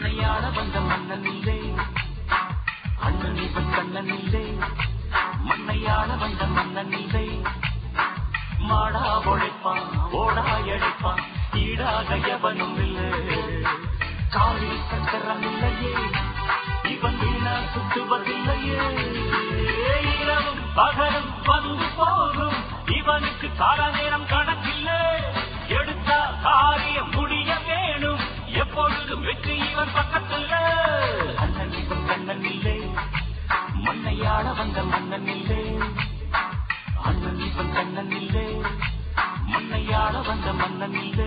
மண்ணையாள வந்த மன்னனில்லை அண்ணன் இவன் கண்ணனில்லை மண்ணையாள வந்த மன்னனில்லை மாடா உழைப்பான் ஓடா எழைப்பான் ஈடாக எவனும் இல்லை காலில் சக்கரம் இல்லையே இவன் வீணா சுற்றுவதில்லையே இரவும் பகலும் வந்து போகும் இவனுக்கு கால நேரம் கணக்கில்லை எடுத்தா காரியம் முடிய வேணும் எப்பொழுதும் வெற்றி இவன் பக்கத்தில் அண்ணன் இவன் கண்ணன் இல்லை மண்ணையாட வந்த மன்னன் இல்லை அண்ணன் இவன் கண்ணன் இல்லை மண்ணையாட வந்த மன்னன் இல்லை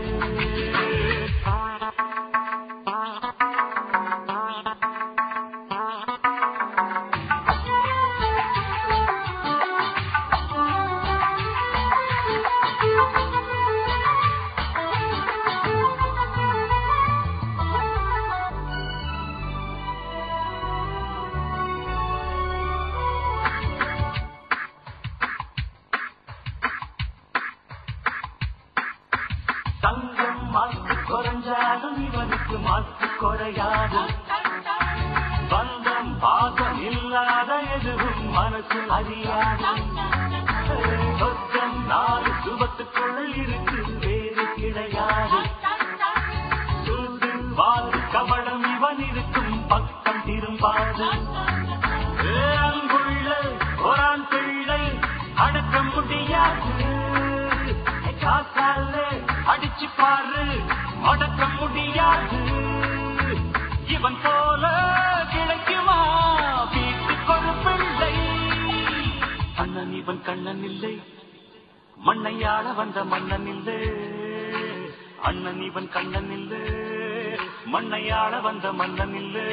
தங்கம் மாசு குறைஞ்சாலும் இவனுக்கு மாசு குறையாது பந்தம் பாசம் இல்லாத எதுவும் மனசு அறியாது சொத்தம் நாலு சுபத்துக்குள் இருக்கு வேறு கிடையாது சூது வாழ் கவடம் இவன் இருக்கும் பக்கம் திரும்பாது அங்குள்ள ஒரான் பிள்ளை அடக்க முடியாது காசால அடிச்சு பாரு அடக்க முடியாது இவன் போல கிடைக்குமா வீட்டுக்கு ஒரு பிள்ளை அண்ணன் இவன் கண்ணன் இல்லை மண்ணையாள வந்த மன்னன் இல்லை அண்ணன் இவன் கண்ணன் இல்லை மண்ணையாள வந்த மன்னன் இல்லை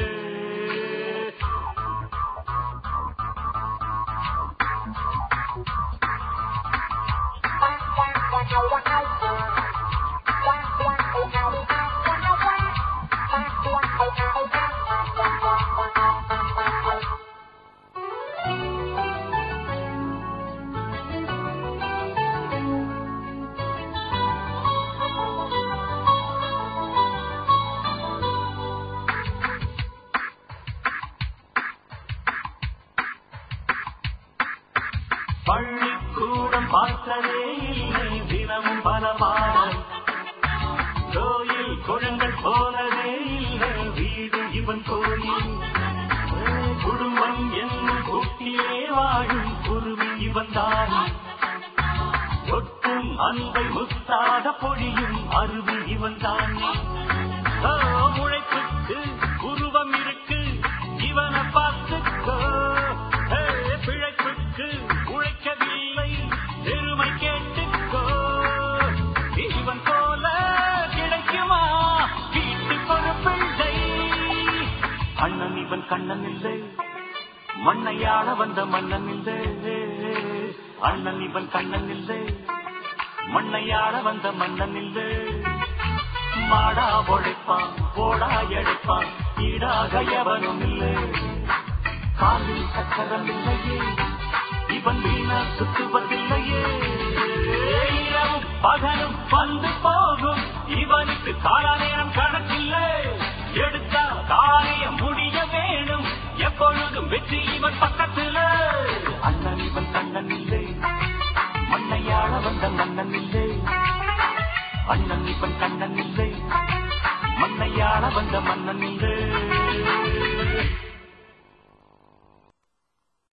பள்ளிக்கூடம் பார்த்ததே இல்லை தினமும் பல பாடம் கோயில் குழங்கள் போனதே இல்லை வீடு இவன் கோயில் குடும்பம் என்னும் குட்டிலே வாழும் குருவி இவன் தான் ஒட்டும் அன்பை முத்தாத பொழியும் அருவி இவன் தான் உழைப்புக்கு உருவம் இருக்கு இவனை பார்த்துக்கோ ஏ, பிழைப்புக்கு உழைக்கவில்லை பெருமை கேட்டுக்கோ இவன் போல கிடைக்குமா வீட்டுக்கு ஒரு பிள்ளை அண்ணன் இவன் கண்ணன் இல்லை மண்ணையாள வந்த மன்னன் இல்லை அண்ணன் இவன் கண்ணன் இல்லை மண்ணையாள வந்த மன்னன் இல்லை மாடா உழைப்பான் போடா எழைப்பான் ஈடாக எவனும் இல்லை காலில் சக்கரம் இல்லையே இவன் வீணா சுத்துவதில்லையே இரவும் பகலும் வந்து போகும் இவனுக்கு கால நேரம் கணக்கில்லை எடுத்தா காரியம் முடிய வேணும் எப்பொழுதும் வெற்றி இவன் பக்கத்துல அண்ணன் இவன் கண்ணன் இல்லை மண்ணையாள வந்த மன்னன் இல்லை அண்ணன் இவன் கண்ணன் இல்லை மண்ணையாள வந்த மன்னன் இல்லை